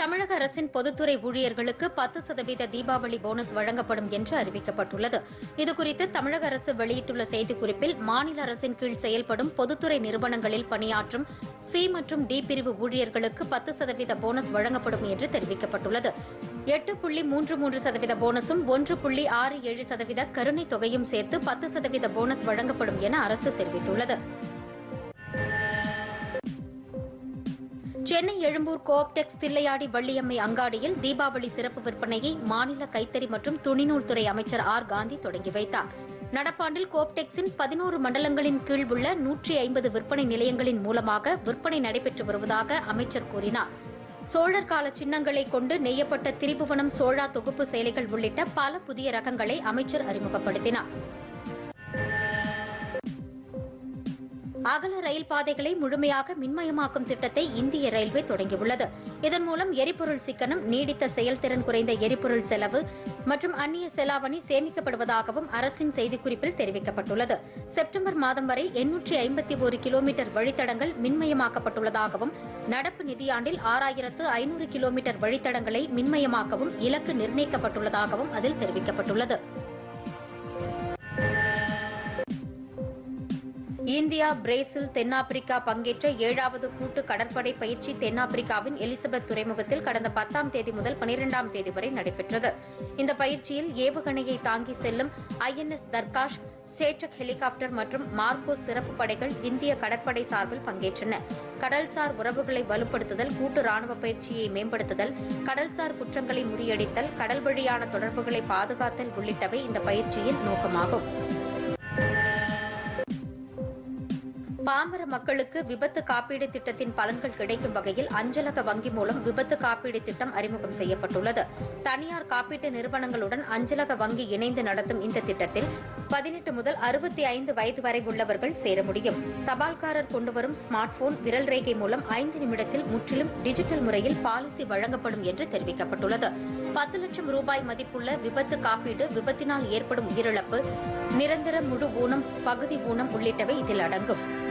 தமிழக அரசின் பொதுத்துறை ஊழியர்களுக்கு பத்து சதவீத தீபாவளி போனஸ் வழங்கப்படும் என்று அறிவிக்கப்பட்டுள்ளது இதுகுறித்து தமிழக அரசு வெளியிட்டுள்ள செய்திக்குறிப்பில் மாநில அரசின் கீழ் செயல்படும் பொதுத்துறை நிறுவனங்களில் பணியாற்றும் சி மற்றும் டி பிரிவு ஊழியர்களுக்கு பத்து சதவீத போனஸ் வழங்கப்படும் என்று தெரிவிக்கப்பட்டுள்ளது எட்டு புள்ளி மூன்று மூன்று சதவீத போனஸும் ஒன்று புள்ளி ஆறு ஏழு சதவீத கருணை தொகையும் சேர்த்து பத்து சதவீத போனஸ் வழங்கப்படும் என அரசு தெரிவித்துள்ளது சென்னை எழும்பூர் கோஆப்டெக்ஸ் தில்லையாடி வள்ளியம்மை அங்காடியில் தீபாவளி சிறப்பு விற்பனையை மாநில கைத்தறி மற்றும் துணிநூல் துறை அமைச்சர் ஆர் காந்தி தொடங்கி வைத்தார் நடப்பாண்டில் கோப்டெக்ஸின் பதினோரு மண்டலங்களின் கீழ் உள்ள நூற்றி ஐம்பது விற்பனை நிலையங்களின் மூலமாக விற்பனை நடைபெற்று வருவதாக அமைச்சர் கூறினார் சோழர் கால சின்னங்களை கொண்டு நெய்யப்பட்ட திரிபுவனம் சோழா தொகுப்பு சேலைகள் உள்ளிட்ட பல புதிய ரகங்களை அமைச்சர் அறிமுகப்படுத்தினார் அகல ரயில் பாதைகளை முழுமையாக மின்மயமாக்கும் திட்டத்தை இந்திய ரயில்வே தொடங்கியுள்ளது இதன் மூலம் எரிபொருள் சிக்கனம் நீடித்த செயல்திறன் குறைந்த எரிபொருள் செலவு மற்றும் அந்நிய செலாவணி சேமிக்கப்படுவதாகவும் அரசின் செய்திக்குறிப்பில் தெரிவிக்கப்பட்டுள்ளது செப்டம்பர் மாதம் வரை எண்ணூற்றி ஐம்பத்தி ஒரு கிலோமீட்டர் வழித்தடங்கள் மின்மயமாக்கப்பட்டுள்ளதாகவும் நடப்பு நிதியாண்டில் ஆறாயிரத்து ஐநூறு கிலோமீட்டர் வழித்தடங்களை மின்மயமாக்கவும் இலக்கு நிர்ணயிக்கப்பட்டுள்ளதாகவும் அதில் தெரிவிக்கப்பட்டுள்ளது இந்தியா பிரேசில் தென்னாப்பிரிக்கா பங்கேற்ற ஏழாவது கூட்டு கடற்படை பயிற்சி தென்னாப்பிரிக்காவின் எலிசபெத் துறைமுகத்தில் கடந்த பத்தாம் தேதி முதல் பனிரெண்டாம் தேதி வரை நடைபெற்றது இந்த பயிற்சியில் ஏவுகணையை தாங்கி செல்லும் ஐஎன்எஸ் தர்காஷ் ஸ்டேட்டக் ஹெலிகாப்டர் மற்றும் மார்கோஸ் சிறப்பு படைகள் இந்திய கடற்படை சார்பில் பங்கேற்றன கடல்சார் உறவுகளை வலுப்படுத்துதல் கூட்டு ராணுவ பயிற்சியை மேம்படுத்துதல் கடல்சார் குற்றங்களை முறியடித்தல் கடல் வழியான தொடர்புகளை பாதுகாத்தல் உள்ளிட்டவை இந்த பயிற்சியின் நோக்கமாகும் பாமர மக்களுக்கு விபத்து காப்பீடு திட்டத்தின் பலன்கள் கிடைக்கும் வகையில் அஞ்சலக வங்கி மூலம் விபத்து காப்பீடு திட்டம் அறிமுகம் செய்யப்பட்டுள்ளது தனியார் காப்பீட்டு நிறுவனங்களுடன் அஞ்சலக வங்கி இணைந்து நடத்தும் இந்த திட்டத்தில் பதினெட்டு முதல் அறுபத்தி ஐந்து வயது வரை உள்ளவர்கள் சேர முடியும் தபால்காரர் கொண்டுவரும் ஸ்மார்ட் போன் விரல் ரேகை மூலம் ஐந்து நிமிடத்தில் முற்றிலும் டிஜிட்டல் முறையில் பாலிசி வழங்கப்படும் என்று தெரிவிக்கப்பட்டுள்ளது பத்து லட்சம் ரூபாய் மதிப்புள்ள விபத்து காப்பீடு விபத்தினால் ஏற்படும் உயிரிழப்பு நிரந்தர முழு ஊனம் பகுதி ஊனம் உள்ளிட்டவை இதில் அடங்கும்